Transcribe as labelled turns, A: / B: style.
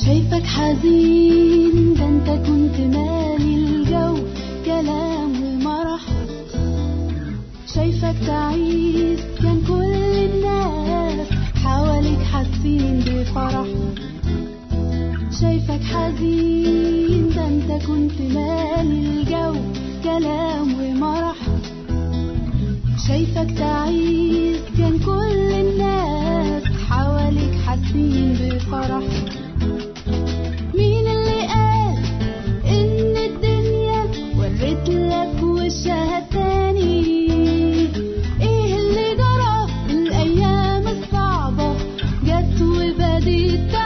A: شايفك حزين ده انت كنت مالي الجو كلام ومرح شايفك تعيس كان كل الناس حواليك حاسين بفرح شايفك حزين ده انت كنت مالي الجو كلام ومرح شايفك تعيس كان كل الناس حواليك حاسين بفرح مين اللي قال ان الدنيا ورت لك وشها تاني ايه اللي جرى الايام الصعبة جت وبدت